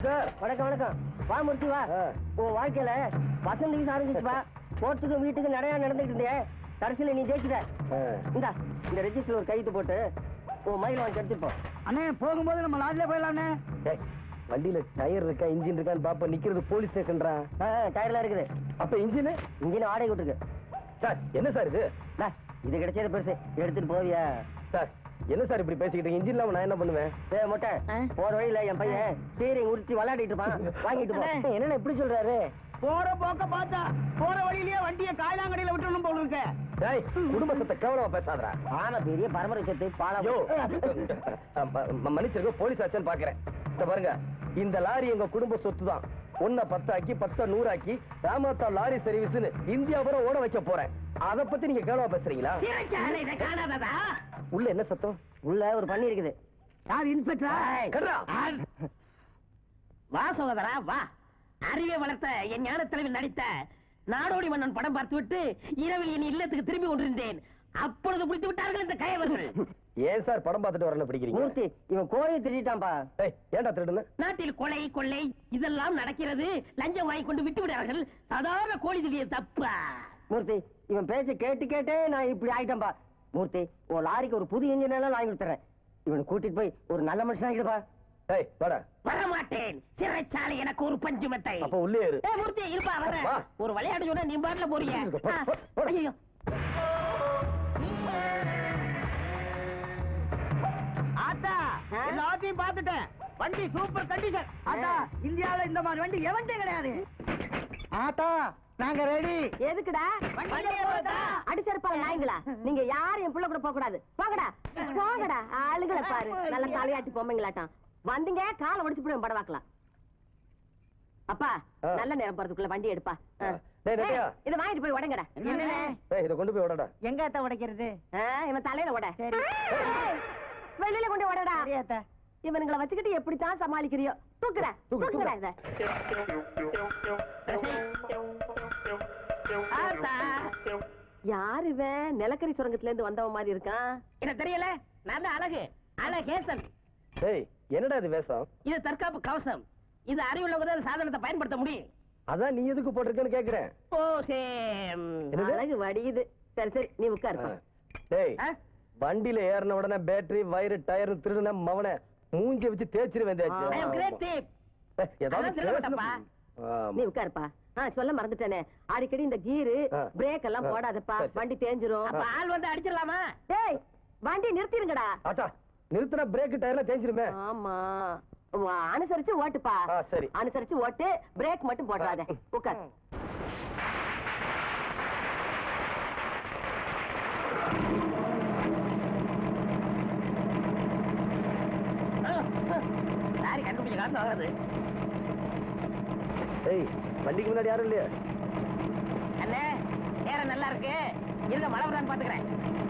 Sir வணக்கம் வணக்கம் வா மூர்த்தி வா ஆ. உன் வாழ்க்கையில வசந்திக்கு ஆரம்பிச்சுப்பா போறதுக்கும் வீட்டுக்கு நிறைய நடந்துட்டு இருந்தே கடைசியில நீ ஜெயிச்சுட்ட இந்தா இந்த ரெஜிஸ்டர் ஒரு கையெழுத்து போட்டு உன் மயில வாங்கி எடுத்துப்போம் அண்ணே போகும்போது நம்ம லாட்ஜ்ல போயிடலாம்ண்ணே டேய், வண்டியில டயர் இருக்கா இன்ஜின் இருக்கான்னு பாப்ப நிக்கிறது போலீஸ் ஸ்டேஷன்ரா டயர்ல இருக்குது அப்ப இன்ஜின் இன்ஜின் வாடகை விட்டுருக்கு சார் என்ன சார் இது டா, இது கிடைச்சது பெருசு எடுத்துட்டு போவியா சார் என்ன சார் இப்படி பேசிக்கிட்டு இன்ஜின் இல்லாம நான் என்ன பண்ணுவேன் ஏ மொட்டை போற வழியில என் பையன் ஸ்டீரிங் உரிச்சு விளையாடிட்டு இருப்பான் வாங்கிட்டு போ என்னன்னு இப்படி சொல்றாரு போற போக்க பார்த்தா போற வழியிலேயே வண்டியை காயலாங்கடையில விட்டுறணும் போல இருக்க டேய் குடும்பத்தை கேவலமா பேசாதடா ஆனா பெரிய பரம்பரை சொத்து பாலா ஐயோ மன்னிச்சிருக்க போலீஸ் ஆச்சுன்னு பாக்குறேன் இந்த பாருங்க இந்த லாரி எங்க குடும்ப சொத்து தான் ஒன்ன பத்தாக்கி பத்த நூறாக்கி ராமத்தா லாரி சர்வீஸ்னு இந்தியா பூரா ஓட வைக்க போறேன் அத பத்தி நீங்க கேளவா பேசுறீங்களா இதை காணாததா உள்ள என்ன சத்தம் உள்ள ஒரு பண்ணி இருக்குது யார் இன்ஸ்பெக்டரா கர்ரா. வா சகோதரா வா அறிவை வளர்த்த என் ஞான தலைவில் நடித்த நாடோடி மன்னன் படம் பார்த்து விட்டு இரவில் என் இல்லத்துக்கு திரும்பி கொண்டிருந்தேன் அப்பொழுது பிடித்து விட்டார்கள் இந்த கயவர்கள் ஏன் சார் படம் பார்த்துட்டு வரல பிடிக்கிறீங்க மூர்த்தி இவன் கோழியை திருடிட்டான்பா ஏய், ஏன்டா திருடுன நாட்டில் கொலை கொள்ளை இதெல்லாம் நடக்கிறது லஞ்சம் வாங்கி கொண்டு விட்டு விடார்கள் சாதாரண கோழி திடீர் தப்பா மூர்த்தி இவன் பேச்ச கேட்டு கேட்டே நான் இப்படி ஆயிட்டேன்பா மூர்த்தி உன் லாரிக்கு ஒரு புது இன்ஜின் எல்லாம் வாங்கி கொடுத்துறேன் இவனை கூட்டிட்டு போய் ஒரு நல்ல மனுஷன் ஆகிடுப்பா ஏய் வாடா வரமாட்டேன் சிறைச்சாலை எனக்கு ஒரு பஞ்சு மெத்தை அப்ப உள்ளே இரு ஏய், மூர்த்தி இருப்பா வர வா. ஒரு விளையாட்டு சொன்னா நீ பாட்டுல போறீங்க போ, போ, போ. ஆ, ஐயோ ஆத்தா ஆ? எல்லாத்தையும் பார்த்துட்டேன் வண்டி சூப்பர் கண்டிஷன் ஆத்தா இந்தியாவுல இந்த மாதிரி வண்டி எவன்டே கிடையாது ஆத்தா நாங்க ரெடி எதுக்குடா வண்டியில போதா? அடிச்சிருப்பாங்க நாய்ங்களா நீங்க யாரும் என் புள்ள கூட போக கூடாது போகடா போகடா ஆளுகளை பாரு நல்ல தலையாட்டி பொம்மைங்களாட்டம் வந்தீங்க காலை ஒடிச்சு போடுவேன் படவாக்கலாம் அப்பா ஆ. நல்ல நேரம் போறதுக்குள்ள வண்டி எடுப்பா ஆ. டேய், நெட்டையா. ஏய், இதை வாங்கிட்டு போய் உடங்கடா என்னண்ணே? ஏய் இத கொண்டு போய் விடடா எங்க அத்தா உடைக்கிறது ஆ, இவன் தலையில உட சரி. ஏய், வெளியில கொண்டு உடடா அத்தா இவனுங்களை வச்சுக்கிட்டு எப்படித்தான் சமாளிக்கிறியோ தூக்குற தூக்கு, தூக்குற இத ஆத்தா யார் இவன் நிலக்கரி சுரங்கத்துல இருந்து வந்தவன் மாதிரி இருக்கான் என்ன தெரியல நான் தான் அழகு அழகேசன் டேய் என்னடா இது வேஷம் இது தற்காப்பு கவசம் இது அறிவுள்ளவங்க தான் சாதனத்தை பயன்படுத்த முடியும் அதான் நீ எதுக்கு போட்டிருக்கேன்னு கேக்குறேன் ஓ சேம் என்னது? அழகு வடியுது சரி சரி நீ உட்காருப்பா டேய் ஆ? வண்டியில ஏறின உடனே பேட்டரி வயிறு டயர் திருடுன மவனை மூஞ்சி வச்சு தேய்ச்சிருவேன் தேய்ச்சி. ஆ. I am great thief. ஏய், ஏதாவது அதான் திருடப்பட்டப்பா. பேசணும். ஆமா. நீ உட்காருப்பா ஆ சொல்ல மறந்துட்டேனே அடிக்கடி இந்த கீரு ஆ. பிரேக் எல்லாம் ஆ. போடாதப்பா சரி, சரி. வண்டி தேஞ்சிரும் அப்ப ஆள் வந்து அடிச்சிடலாமா டேய் வண்டி நிறுத்திருங்கடா ஆட்டா நிறுத்தினா பிரேக் டயர்ல தேய்ச்சிருமே ஆமா உ- அனுசரிச்சு ஓட்டுப்பா ஆ, சரி. அனுசரிச்சு ஓட்டு பிரேக் மட்டும் போடாத ஆ. உட்கார் சாரி கண்டுபிடிச்ச காசு ஆகாது ஏய் வண்டிக்கு முன்னாடி யாரும் இல்லையா அண்ணே நேரம் நல்லா இருக்கு இருங்க மழை வருதான்னு பாத்துக்கிறேன்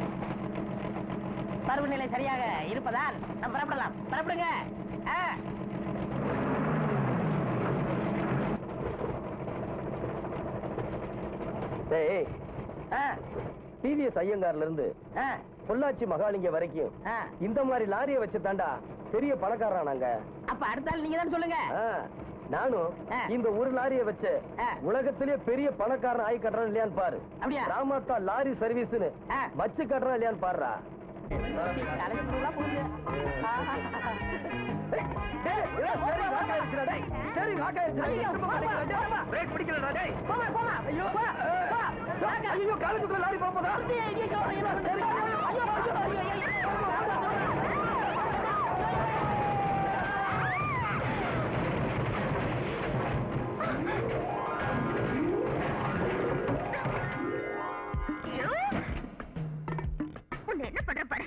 பருவநிலை சரியாக இருப்பதால் நாம் புறப்படலாம் புறப்படுங்க ஆ. டேய் ஆ. டிவிஎஸ் ஐயங்கார்ல இருந்து ஆ. பொள்ளாச்சி மகாலிங்க வரைக்கும் ஆ. இந்த மாதிரி லாரியை வச்சு தாண்டா பெரிய பணக்காரா நாங்க அப்ப அடுத்த ஆள் நீங்க தான் சொல்லுங்க ஆ, நானும் ஆ. இந்த ஒரு லாரியை வச்சு ஆ. உலகத்திலேயே பெரிய பணக்காரன் ஆகி கட்டுறான் இல்லையான்னு பாரு அப்படியா? ராமத்தா லாரி சர்வீஸ்னு ஆ. வச்சு கட்டுறான் இல்லையான்னு பாருடா கலந்து புழுவா போகுது. பிரேக் பிடிக்கலடா டேய் போமா, போமா. ஐயோ போ, போ. வாங்க. ஐயோ காலுக்குள்ள லாரி போக போதா ஐயோ, ஐயோ, ஐயோ, ஐயோ, ஐயோ, ஐயோ, ஐயோ, ஐயோ. உன்னை என்ன பண்ற பாரு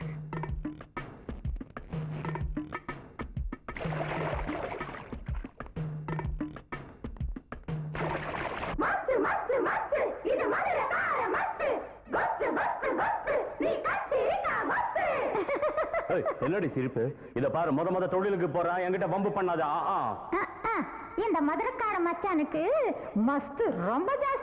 மஸ்து மஸ்து மஸ்து இது மதுரை கார மஸ்து பஸ்து பஸ்து பஸ்து நீ கத்திரிக்கா மஸ்து என்னடி சிரிப்பு இத பாரு முத முத தொழிலுக்கு போறான் என்கிட்ட வம்பு பண்ணாத ஆ, ஆ. இந்த மதுரைக்கார மச்சானுக்கு மஸ்து ரொம்ப ஜாஸ்தி